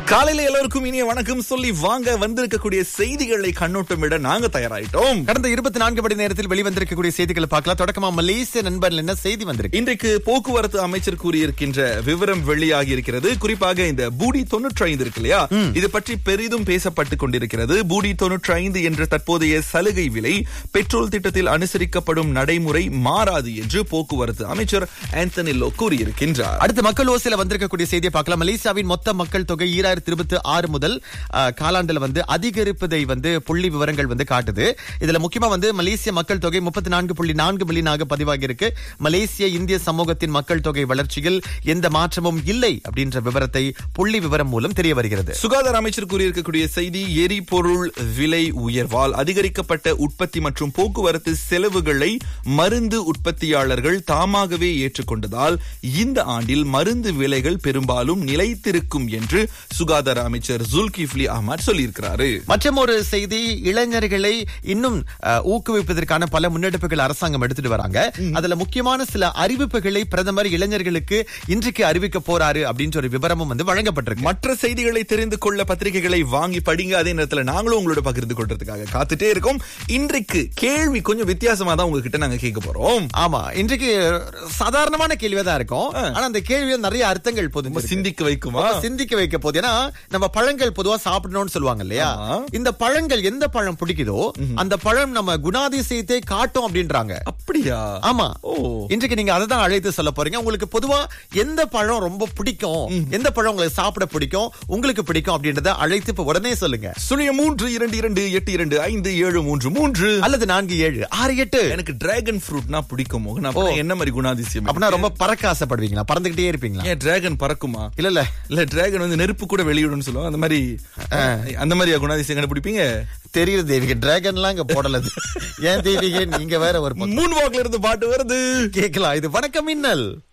காலையில எல்லோருக்கும் இனிய வணக்கம் சொல்லி வாங்க வந்திருக்கக்கூடிய செய்திகளை கண்ணோட்டமிட நாங்க தயாராயிட்டோம் கடந்த இருபத்தி நான்கு மணி நேரத்தில் வெளிவந்திருக்கக்கூடிய செய்திகளை பார்க்கலாம் தொடக்கமா மலேசிய நண்பர்கள் என்ன செய்தி வந்திருக்கு இன்றைக்கு போக்குவரத்து அமைச்சர் கூறியிருக்கின்ற விவரம் வெளியாகி இருக்கிறது குறிப்பாக இந்த பூடி தொன்னூற்றி ஐந்து இருக்கு இல்லையா இது பற்றி பெரிதும் பேசப்பட்டு கொண்டிருக்கிறது பூடி தொன்னூற்றி ஐந்து என்ற தற்போதைய சலுகை விலை பெட்ரோல் திட்டத்தில் அனுசரிக்கப்படும் நடைமுறை மாறாது என்று போக்குவரத்து அமைச்சர் ஆந்தனிலோ கூறியிருக்கின்றார் அடுத்து மக்கள் ஓசில வந்திருக்கக்கூடிய செய்தியை பார்க்கலாம் மலேசியாவின் மொத்த மக்கள் தொகை ஈராயிரத்தி இருபத்தி ஆறு முதல் அஹ், காலாண்டுல வந்து அதிகரிப்பதை வந்து புள்ளி விவரங்கள் வந்து காட்டுது இதுல முக்கியமா வந்து மலேசிய மக்கள் தொகை முப்பத்தி நான்கு புள்ளி நான்கு மில்லியனாக பதிவாகி இருக்கு மலேசிய இந்திய சமூகத்தின் மக்கள் தொகை வளர்ச்சியில் எந்த மாற்றமும் இல்லை அப்படின்ற விவரத்தை புள்ளி விவரம் மூலம் தெரிய வருகிறது சுகாதார அமைச்சர் கூறியிருக்கக்கூடிய செய்தி எரிபொருள் விலை உயர்வால் அதிகரிக்கப்பட்ட உற்பத்தி மற்றும் போக்குவரத்து செலவுகளை மருந்து உற்பத்தியாளர்கள் தாமாகவே ஏற்றுக்கொண்டதால் இந்த ஆண்டில் மருந்து விலைகள் பெரும்பாலும் நிலைத்திருக்கும் என்று சுகாதார அமைச்சர் ஜுல்கிஃப்லி அஹ்மத் சொல்லியிருக்கிறாரு மற்றும் ஒரு செய்தி இளைஞர்களை இன்னும் அஹ், ஊக்குவிப்பதற்கான பல முன்னெடுப்புகள் அரசாங்கம் எடுத்துட்டு வராங்க அதுல முக்கியமான சில அறிவிப்புகளை பிரதமர் இளைஞர்களுக்கு இன்றைக்கு அறிவிக்க போறாரு அப்படின்ற ஒரு விவரமும் வந்து வழங்கப்பட்டிருக்கு மற்ற செய்திகளை தெரிந்து கொள்ள பத்திரிகைகளை வாங்கி படிங்க அதே நேரத்துல நாங்களும் உங்களோட பகிர்ந்து கொள்றதுக்காக காத்துட்டே இருக்கோம் இன்றைக்கு கேள்வி கொஞ்சம் வித்தியாசமா தான் உங்ககிட்ட நாங்க கேட்க போறோம் ஆமா இன்றைக்கு சாதாரணமான கேள்வியா தான் இருக்கும் ஆனா அந்த கேள்வியில நிறைய அர்த்தங்கள் பொது சிந்திக்க வைக்குமா சிந்திக்க வைக்க போது ஏன்னா நம்ம பழங்கள் பொதுவா சாப்பிடணும்னு சொல்லுவாங்க இல்லையா ஆமா. இந்த பழங்கள் எந்த பழம் பிடிக்குதோ அந்த பழம் நம்ம குணாதிசயத்தை காட்டும் அப்படின்றாங்க அப்படியா ஆமா ஓ. இன்றைக்கு நீங்க அதை தான் அழைத்து சொல்ல போறீங்க உங்களுக்கு பொதுவா எந்த பழம் ரொம்ப பிடிக்கும் எந்த பழம் உங்களுக்கு சாப்பிட பிடிக்கும் உங்களுக்கு பிடிக்கும் அப்படின்றத அழைத்து இப்ப உடனே சொல்லுங்க சுழிய மூன்று இரண்டு இரண்டு எட்டு இரண்டு ஐந்து ஏழு மூன்று மூன்று அல்லது நான்கு ஏழு ஆறு எட்டு எனக்கு டிராகன் ஃப்ரூட்னா பிடிக்கும் மோகன் அப்ப என்ன மாதிரி குணாதிசயம் அப்படின்னா ரொம்ப பறக்க ஆசைப்படுவீங்களா பறந்துகிட்டே இருப்பீங்களா ஏன் டிராகன் பறக்குமா இல்ல இல்ல இல்ல டிராகன் வந்து நெருப்பு கூட வெளியிடும்னு சொல்லுவாங்க அந்த மாதிரி அந்த மாதிரியா குணாதிசயம் கண்டுபிடிப்பீங்க தெரியுது தேவிக டிராகன்லாம் இங்க போடலது ஏன் தேவிக நீங்க வேற ஒரு பக்கம் மூணு வாக்குல இருந்து பாட்டு வருது கேட்கலாம் இது வணக்கம் மின்னல்